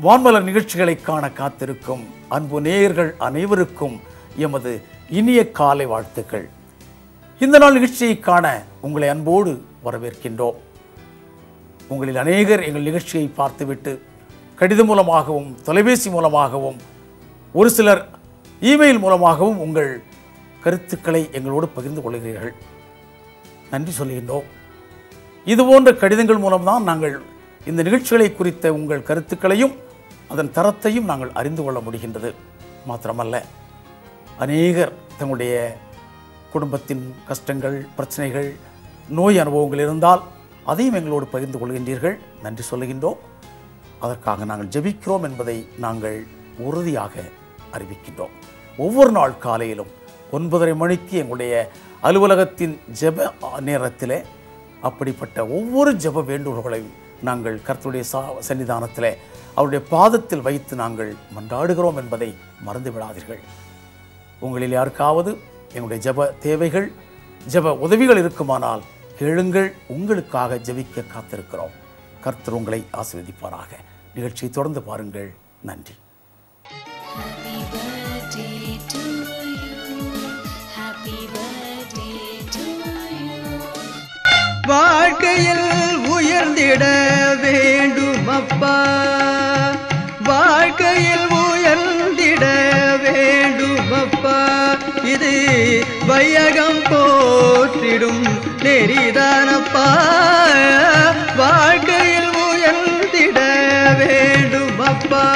வான்மலர் நிகழ்ச்சிகளை காண காத்திருக்கும் அன்பு நேயர்கள் அனைவருக்கும் எமது இனிய காலை வாழ்த்துக்கள் இந்த நாள் நிகழ்ச்சியை காண உங்களை அன்போடு வரவேற்கின்றோம் உங்களில் அநேகர் எங்கள் நிகழ்ச்சியை பார்த்துவிட்டு கடிதம் மூலமாகவும் தொலைபேசி மூலமாகவும் ஒரு சிலர் இமெயில் மூலமாகவும் உங்கள் கருத்துக்களை எங்களோடு பகிர்ந்து கொள்கிறீர்கள் நன்றி சொல்கின்றோம் இதுபோன்ற கடிதங்கள் மூலம்தான் நாங்கள் இந்த நிகழ்ச்சிகளை குறித்த உங்கள் கருத்துக்களையும் அதன் தரத்தையும் நாங்கள் அறிந்து கொள்ள முடிகின்றது மாத்திரமல்ல அநேகர் தங்களுடைய குடும்பத்தின் கஷ்டங்கள் பிரச்சனைகள் நோய் அனுபவங்கள் இருந்தால் அதையும் எங்களோடு பகிர்ந்து கொள்கின்றீர்கள் நன்றி சொல்லுகின்றோம் அதற்காக நாங்கள் ஜெபிக்கிறோம் என்பதை நாங்கள் உறுதியாக அறிவிக்கின்றோம் ஒவ்வொரு நாள் காலையிலும் ஒன்பதரை மணிக்கு எங்களுடைய அலுவலகத்தின் ஜெப நேரத்திலே அப்படிப்பட்ட ஒவ்வொரு ஜெப வேண்டுகோள்களையும் நாங்கள் கர்த்தருடைய சா சன்னிதானத்திலே அவருடைய பாதத்தில் வைத்து நாங்கள் மன்றாடுகிறோம் என்பதை மறந்து விடாதீர்கள் உங்களில் யாருக்காவது எங்களுடைய ஜெப தேவைகள் ஜெப உதவிகள் இருக்குமானால் கேளுங்கள் உங்களுக்காக ஜெபிக்க காத்திருக்கிறோம் கர்த்தர் உங்களை ஆசீர்வதிப்பாராக நிகழ்ச்சியை தொடர்ந்து பாருங்கள் நன்றி Happy birthday to you. Happy birthday to you. வாழ்க்கையில் உயர்ந்திட வேண்டும் அப்பா வாழ்க்கையில் உயர்ந்திட வேண்டும் அப்பா இது வையகம் போற்றிடும் நெறிதானப்பா வாழ்க்கையில் உயர்ந்திட வேண்டும் அப்பா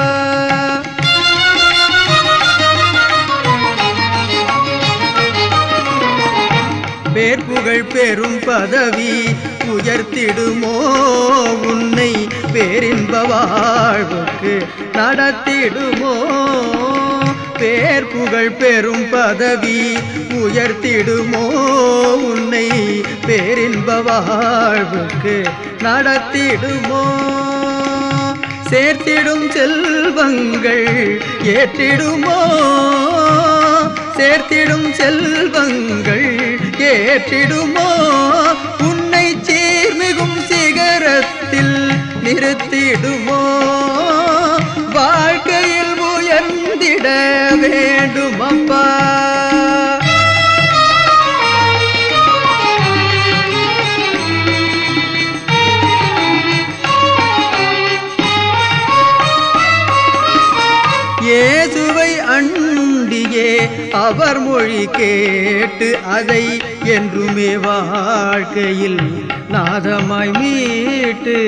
பேர் புகழ் பெரும் பதவி உயர்த்திடுமோ உன்னை பேரின்ப வாழ்வுக்கு நடத்திடுமோ பேர் புகழ் பெரும் பதவி உயர்த்திடுமோ உன்னை பேரின்ப வாழ்வுக்கு நடத்திடுமோ சேர்த்திடும் செல்வங்கள் ஏற்றிடுமோ சேர்த்திடும் செல்வங்கள் ஏற்றிடுமோ உன்னை சீர்மிகும் சிகரத்தில் நிறுத்திடுமோ வாழ்க்கையில் உயர்ந்திட வேண்டும் அப்பா இயேசுவை அண்டியே அவர் மொழி கேட்டு அதை என்றுமே வாழ்க்கையில் நாதமாய் மீட்டு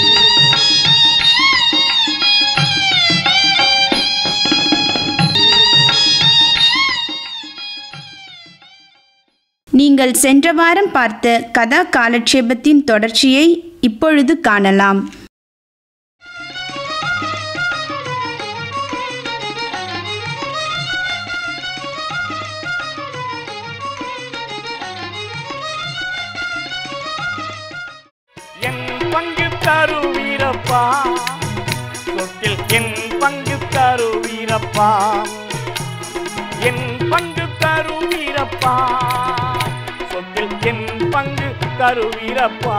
நீங்கள் சென்ற வாரம் பார்த்த கதா காலட்சேபத்தின் தொடர்ச்சியை இப்பொழுது காணலாம் என் பங்கு தருவீரப்பா சொத்தில் என் பங்கு தருவீரப்பா என் பங்கு தருவீரப்பா சொத்தில் என் பங்கு தருவீரப்பா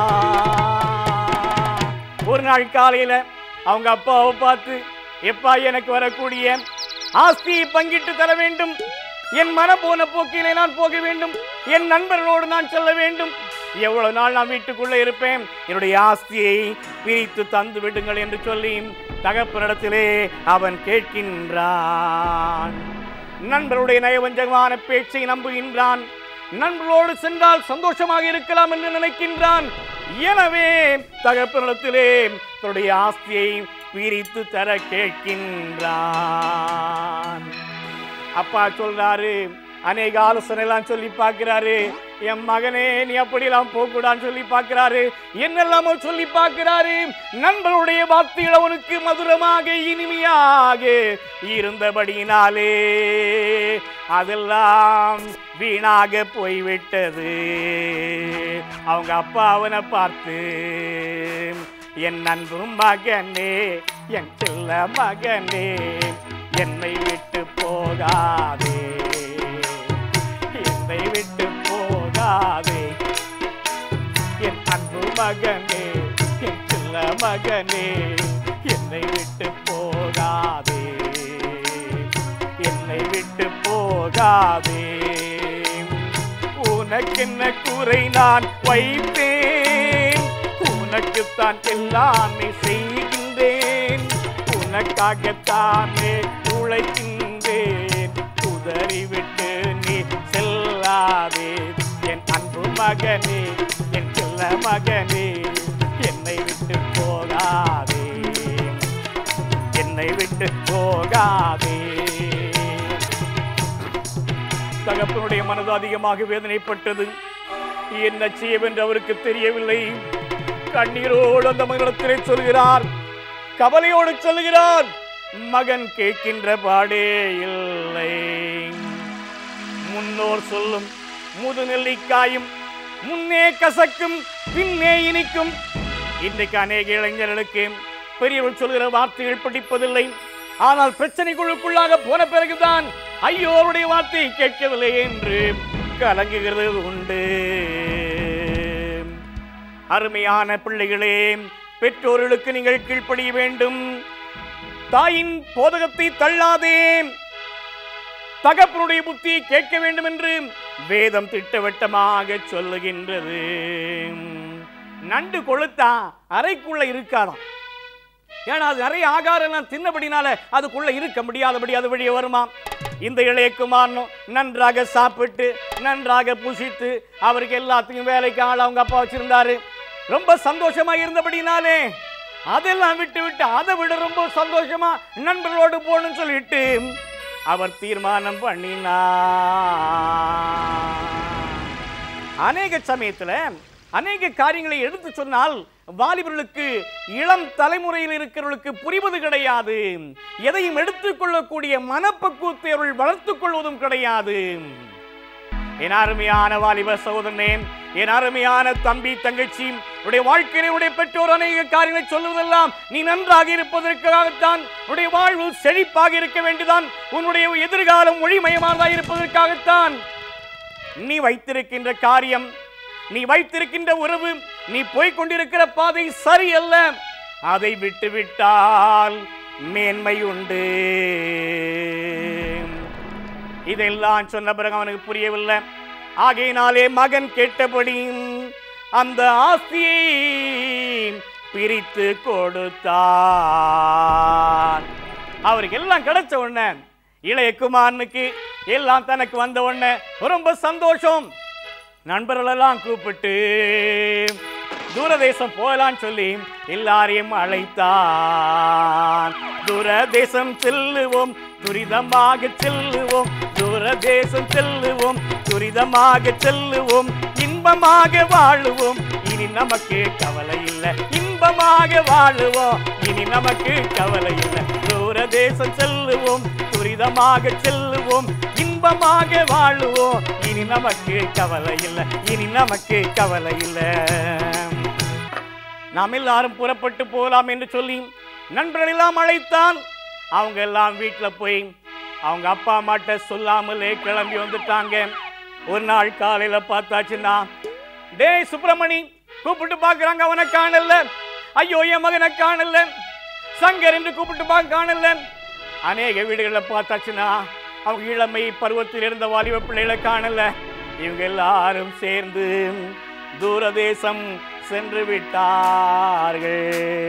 ஒரு நாள் காலையில அவங்க அப்பாவை பார்த்து எப்பா எனக்கு வரக்கூடிய ஆஸ்தியை பங்கிட்டு தர வேண்டும் என் மன போன போக்கிலே நான் போக வேண்டும் என் நண்பர்களோடு நான் செல்ல வேண்டும் எவ்வளவு நாள் நான் வீட்டுக்குள்ள இருப்பேன் என்னுடைய ஆஸ்தியை பிரித்து தந்து விடுங்கள் என்று சொல்லி தகப்பனிடத்திலே அவன் கேட்கின்றான் நண்பருடைய நயவஞ்சகமான பேச்சை நம்புகின்றான் நண்பர்களோடு சென்றால் சந்தோஷமாக இருக்கலாம் என்று நினைக்கின்றான் எனவே தகப்பனிடத்திலே தன்னுடைய ஆஸ்தியை பிரித்து தர கேட்கின்றான் அப்பா சொல்றாரு அநேக ஆலோசனை எல்லாம் சொல்லி பார்க்கிறாரு என் மகனே நீ அப்படிலாம் போகக்கூடாதுன்னு சொல்லி பார்க்கிறாரு என்னெல்லாமோ சொல்லி பார்க்கிறாரு நண்பருடைய வார்த்தைகள் அவனுக்கு மதுரமாக இனிமையாக இருந்தபடியினாலே அதெல்லாம் வீணாக போய்விட்டது அவங்க அப்பா அவனை பார்த்து என் அன்பு மகனே என் செல்ல மகனே என்னை விட்டு போகாதே என்னை விட்டு போகாதே என் அன்பு மகனே என் செல்ல மகனே என்னை விட்டு போகாதே என்னை விட்டு போகாதே உனக்கென்ன குறை நான் வைத்தேன் உனக்குத்தான் எல்லாமே செய்கின்றேன் உனக்காகத்தானே உழைக்கின்றேன் உதறிவிட்டு நீ செல்லாதே என் அன்பு மகனே என் செல்ல மகனே என்னை விட்டு போகாதே என்னை விட்டு போகாதே தகப்பனுடைய மனது அதிகமாக வேதனைப்பட்டது என்ன செய்யவென்று அவருக்கு தெரியவில்லை கண்ணீரோடு அந்த மகனிடத்திலே சொல்கிறார் கவலையோடு சொல்கிறார் மகன் கேட்கின்ற பாடே இல்லை முன்னோர் சொல்லும் முதுநெல்லிக்காயும் முன்னே கசக்கும் பின்னே இனிக்கும் இன்றைக்கு அநேக இளைஞர்களுக்கு பெரியவர்கள் சொல்கிற வார்த்தைகள் படிப்பதில்லை ஆனால் பிரச்சனைகளுக்குள்ளாக போன பிறகுதான் ஐயோ அவருடைய வார்த்தையை கேட்கவில்லை என்று கலங்குகிறது உண்டு அருமையான பிள்ளைகளே பெற்றோர்களுக்கு நீங்கள் கீழ்ப்படிய வேண்டும் தாயின் போதகத்தை தள்ளாதே தகப்பனுடைய புத்தியை கேட்க வேண்டும் என்று வேதம் திட்டவட்டமாக சொல்லுகின்றது நண்டு கொளுத்தா அறைக்குள்ள இருக்காதாம் ஏன்னா அது நிறைய ஆகாரம் எல்லாம் தின்னபடினால அதுக்குள்ள இருக்க முடியாதபடி அது வெளியே வருமா இந்த இளைய குமாரனும் நன்றாக சாப்பிட்டு நன்றாக புசித்து அவருக்கு எல்லாத்துக்கும் வேலைக்கு ஆள் அவங்க அப்பா வச்சிருந்தாரு ரொம்ப சந்தோஷமா இருந்தபடினாலே அதெல்லாம் விட்டு விட்டு அதை விட ரொம்ப சந்தோஷமா நண்பர்களோடு போகணும்னு சொல்லிட்டு அவர் தீர்மானம் பண்ணினார் அநேக சமயத்துல அநேக காரியங்களை எடுத்து சொன்னால் வாலிபர்களுக்கு இளம் தலைமுறையில் இருக்கிறவர்களுக்கு புரிவது கிடையாது எதையும் எடுத்துக்கொள்ளக்கூடிய மனப்பக்குவத்தை அவர்கள் வளர்த்துக் கொள்வதும் கிடையாது என் அருமையான வாலிப சகோதரனே என் அருமையான தம்பி தங்கச்சி உடைய வாழ்க்கையில உடைய பெற்றோர் அநேக காரியங்களை சொல்லுவதெல்லாம் நீ நன்றாக இருப்பதற்காகத்தான் உடைய வாழ்வு செழிப்பாக இருக்க வேண்டிதான் உன்னுடைய எதிர்காலம் ஒளிமயமானதாக இருப்பதற்காகத்தான் நீ வைத்திருக்கின்ற காரியம் நீ வைத்திருக்கின்ற உறவு நீ போய்க் கொண்டிருக்கிற பாதை சரியல்ல அதை விட்டு விட்டால் மேன்மை உண்டு இதெல்லாம் சொன்ன பிறகு அவனுக்கு புரியவில்லை ஆகையினாலே மகன் கேட்டபடி அந்த ஆஸ்தியை பிரித்து கொடுத்தான் அவருக்கு எல்லாம் கிடைச்ச உடனே இளைய குமாரனுக்கு எல்லாம் தனக்கு வந்த உடனே ரொம்ப சந்தோஷம் நண்பர்களெல்லாம் கூப்பிட்டு தூரதேசம் போகலான்னு சொல்லி எல்லாரையும் அழைத்தான் தூரதேசம் செல்லுவோம் துரிதமாக செல்லுவோம் தூரதேசம் செல்லுவோம் துரிதமாக செல்லுவோம் இன்பமாக வாழுவோம் இனி நமக்கு கவலை இல்லை இன்பமாக வாழுவோம் இனி நமக்கு கவலை இல்லை தூரதேசம் செல்லுவோம் துரிதமாக செல்லுவோம் இன்பமாக வாழுவோம் இனி நமக்கு கவலை இல்லை இனி நமக்கு கவலை இல்லை நாம் எல்லாரும் புறப்பட்டு போகலாம் என்று சொல்லி நண்பர்கள் எல்லாம் அழைத்தான் அவங்க எல்லாம் வீட்டில் போய் அவங்க அப்பா அம்மாட்ட சொல்லாமலே கிளம்பி வந்துட்டாங்க ஒரு நாள் காலையில பார்த்தாச்சுன்னா டேய் சுப்பிரமணி கூப்பிட்டு பார்க்கறாங்க அவனை காணல ஐயோ என் மகனை காணல சங்கர் என்று கூப்பிட்டு பார்க்க காணல அநேக வீடுகளில் பார்த்தாச்சுன்னா அவங்க இளமை பருவத்தில் இருந்த வாலிப பிள்ளைகளை காணல இவங்க எல்லாரும் சேர்ந்து தூரதேசம் சென்று விட்டார்கள்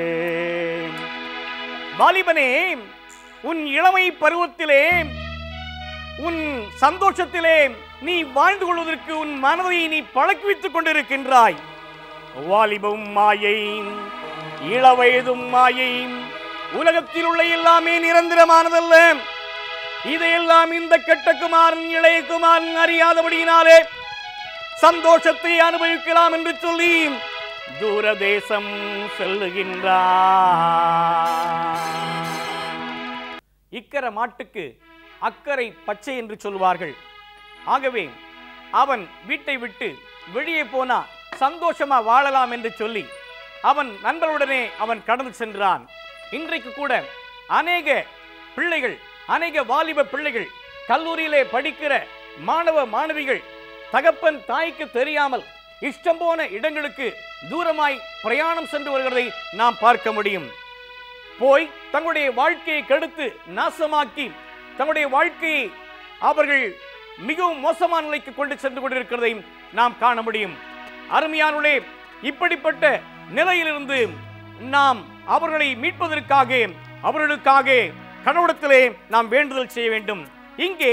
வாலிபனே உன் இளமை பருவத்திலே உன் சந்தோஷத்திலே நீ வாழ்ந்து கொள்வதற்கு உன் மனதை நீ பழக்குவித்துக் கொண்டிருக்கின்றாய் வாலிபம் மாயை இளவயதும் மாயை உலகத்தில் உள்ள எல்லாமே நிரந்தரமானதல்ல இதையெல்லாம் இந்த கெட்ட குமாரன் இளைய குமாரன் அறியாதபடியினாலே சந்தோஷத்தை அனுபவிக்கலாம் என்று சொல்லி தூரதேசம் செல்லுகின்றார் இக்கர மாட்டுக்கு அக்கறை பச்சை என்று சொல்வார்கள் ஆகவே அவன் வீட்டை விட்டு வெளியே போனா சந்தோஷமா வாழலாம் என்று சொல்லி அவன் நண்பர்களுடனே அவன் கடந்து சென்றான் இன்றைக்கு கூட அநேக பிள்ளைகள் அநேக வாலிப பிள்ளைகள் கல்லூரியிலே படிக்கிற மாணவ மாணவிகள் தகப்பன் தாய்க்கு தெரியாமல் இஷ்டம் போன இடங்களுக்கு தூரமாய் பிரயாணம் சென்று வருகிறதை நாம் பார்க்க முடியும் போய் தங்களுடைய வாழ்க்கையை கெடுத்து நாசமாக்கி தங்களுடைய வாழ்க்கையை அவர்கள் மிகவும் மோசமான நிலைக்கு கொண்டு சென்று கொண்டிருக்கிறதை நாம் காண முடியும் அருமையானுள்ளே இப்படிப்பட்ட நிலையிலிருந்து நாம் அவர்களை மீட்பதற்காக அவர்களுக்காக கடவுளத்திலே நாம் வேண்டுதல் செய்ய வேண்டும் இங்கே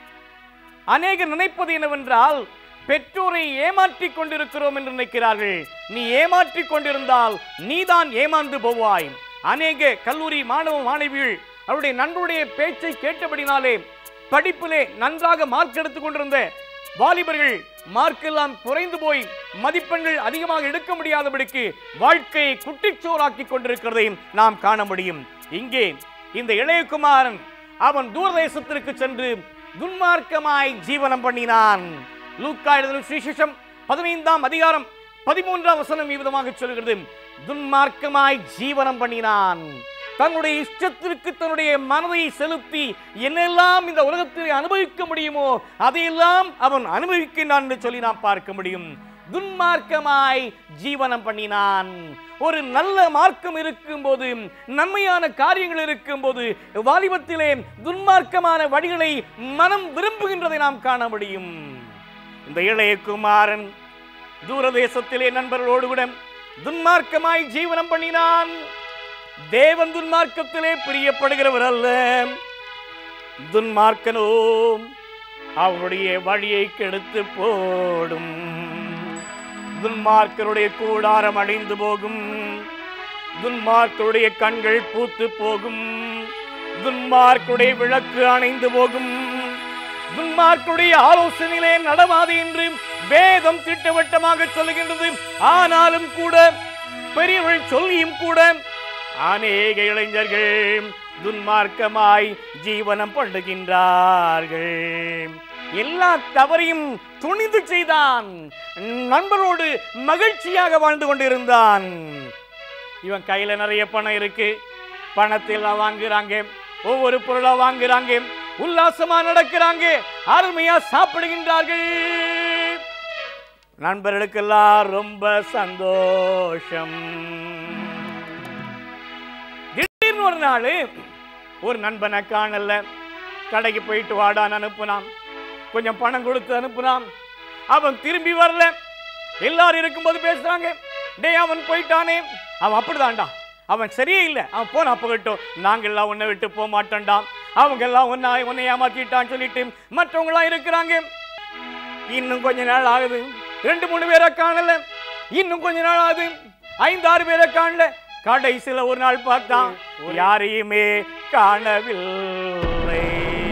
அநேகர் நினைப்பது என்னவென்றால் பெற்றோரை ஏமாற்றிக் கொண்டிருக்கிறோம் என்று நினைக்கிறார்கள் நீ ஏமாற்றிக் கொண்டிருந்தால் நீதான் ஏமாந்து போவாய் அநேக கல்லூரி மாணவ மாணவிகள் அவருடைய நண்பருடைய பேச்சை கேட்டபடினாலே படிப்பிலே நன்றாக மார்க் எடுத்துக் கொண்டிருந்த வாலிபர்கள் மார்க் எல்லாம் குறைந்து போய் மதிப்பெண்கள் அதிகமாக எடுக்க முடியாதபடிக்கு வாழ்க்கையை குட்டிச்சோறாக்கி கொண்டிருக்கிறதை நாம் காண முடியும் இங்கே இந்த இளையகுமாரன் அவன் தூரதேசத்திற்கு சென்று துன்மார்க்கமாய் ஜீவனம் பண்ணினான் லூக்கா எழுதின சுவிசேஷம் பதினைந்தாம் அதிகாரம் பதிமூன்றாம் வசனம் விதமாக சொல்கிறது துன்மார்க்கமாய் ஜீவனம் பண்ணினான் தன்னுடைய இஷ்டத்திற்கு தன்னுடைய மனதை செலுத்தி என்னெல்லாம் இந்த உலகத்தில் அனுபவிக்க முடியுமோ அதையெல்லாம் அவன் அனுபவிக்கின்றான் என்று சொல்லி நாம் பார்க்க முடியும் துன்மார்க்கமாய் ஜீவனம் பண்ணினான் ஒரு நல்ல மார்க்கம் இருக்கும்போது நன்மையான காரியங்கள் இருக்கும்போது வாலிபத்திலே துன்மார்க்கமான வழிகளை மனம் விரும்புகின்றதை நாம் காண முடியும் இந்த இளைய குமாரன் தூரதேசத்திலே நண்பர்களோடு கூட துன்மார்க்கமாய் ஜீவனம் பண்ணினான் தேவன் துன்மார்க்கத்திலே பிரியப்படுகிறவர் அல்ல துன்மார்க்கனோ அவனுடைய வழியை கெடுத்து போடும் துன்மார்க்கருடைய கூடாரம் அழிந்து போகும் துன்மார்க்கருடைய கண்கள் பூத்து போகும் துன்மார்க்கருடைய விளக்கு அணைந்து போகும் துன்மார்க்கருடைய ஆலோசனையிலே நடவாது என்று வேதம் திட்டவட்டமாக சொல்லுகின்றது ஆனாலும் கூட பெரியவர்கள் சொல்லியும் கூட அநேக இளைஞர்கள் துன்மார்க்கமாய் ஜீவனம் பண்ணுகின்றார்கள் எல்லா தவறையும் துணிந்து செய்தான் நண்பரோடு மகிழ்ச்சியாக வாழ்ந்து கொண்டிருந்தான் இவன் கையில நிறைய பணம் இருக்கு பணத்தில் வாங்குறாங்க ஒவ்வொரு பொருளா வாங்குறாங்க உல்லாசமா நடக்கிறாங்க அருமையா சாப்பிடுகின்றார்கள் நண்பர்களுக்கெல்லாம் ரொம்ப சந்தோஷம் திடீர்னு ஒரு நாள் ஒரு நண்பனை காணல கடைக்கு போயிட்டு வாடான்னு அனுப்புனான் கொஞ்சம் பணம் கொடுத்து அனுப்புனான் அவன் திரும்பி வரல எல்லாரும் இருக்கும்போது பேசுறாங்க டேய் அவன் போயிட்டானே அவன் அப்படிதான்டா அவன் சரியே இல்லை அவன் போனா போகட்டும் நாங்கெல்லாம் உன்னை விட்டு போக மாட்டோம்டா அவங்க எல்லாம் உன்னை உன்னை ஏமாத்திட்டான்னு சொல்லிட்டு மற்றவங்களாம் இருக்கிறாங்க இன்னும் கொஞ்ச நாள் ஆகுது ரெண்டு மூணு பேரை காணல இன்னும் கொஞ்ச நாள் ஆகுது ஐந்து ஆறு பேரை காணல கடைசியில ஒரு நாள் பார்த்தான் யாரையுமே காணவில்லை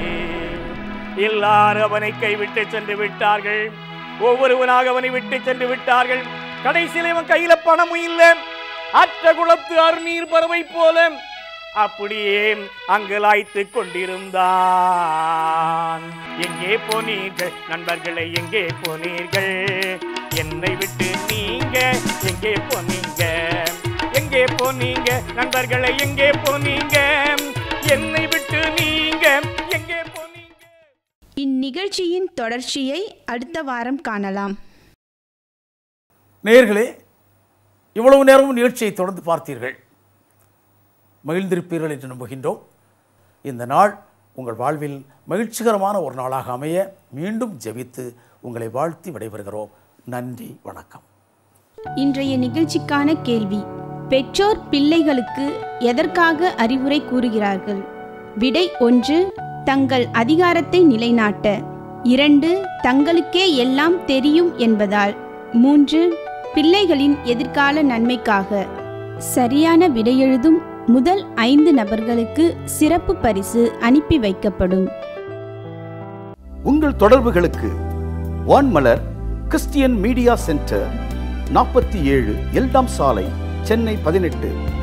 எல்லாரும் அவனை கைவிட்டு சென்று விட்டார்கள் ஒவ்வொருவனாக அவனை விட்டு சென்று விட்டார்கள் கடைசியில் இவன் கையில பணமும் இல்லை அற்ற குளத்து அருநீர் பறவை போல அப்படியே அங்கலாய்த்து கொண்டிருந்தான் எங்கே போனீர்கள் நண்பர்களை எங்கே போனீர்கள் என்னை விட்டு நீங்க எங்கே போனீங்க எங்கே போனீங்க நண்பர்களை எங்கே போனீங்க என்னை விட்டு நீங்க எங்கே போனீங்க இந்நிகழ்ச்சியின் தொடர்ச்சியை அடுத்த வாரம் காணலாம் நேயர்களே இவ்வளவு நேரமும் நிகழ்ச்சியை தொடர்ந்து பார்த்தீர்கள் மகிழ்ந்திருப்பீர்கள் என்று நம்புகின்றோம் இந்த நாள் உங்கள் வாழ்வில் மகிழ்ச்சிகரமான ஒரு நாளாக அமைய மீண்டும் ஜெபித்து உங்களை வாழ்த்தி விடைபெறுகிறோம் நன்றி வணக்கம் இன்றைய நிகழ்ச்சிக்கான கேள்வி பெற்றோர் பிள்ளைகளுக்கு எதற்காக அறிவுரை கூறுகிறார்கள் விடை ஒன்று தங்கள் அதிகாரத்தை நிலைநாட்ட இரண்டு தங்களுக்கே எல்லாம் தெரியும் என்பதால் மூன்று பிள்ளைகளின் எதிர்கால நன்மைக்காக சரியான விடையெழுதும் முதல் ஐந்து நபர்களுக்கு சிறப்பு பரிசு அனுப்பி வைக்கப்படும் உங்கள் தொடர்புகளுக்கு வான்மலர் கிறிஸ்டியன் மீடியா சென்டர் நாற்பத்தி ஏழு எல்டாம் சாலை சென்னை பதினெட்டு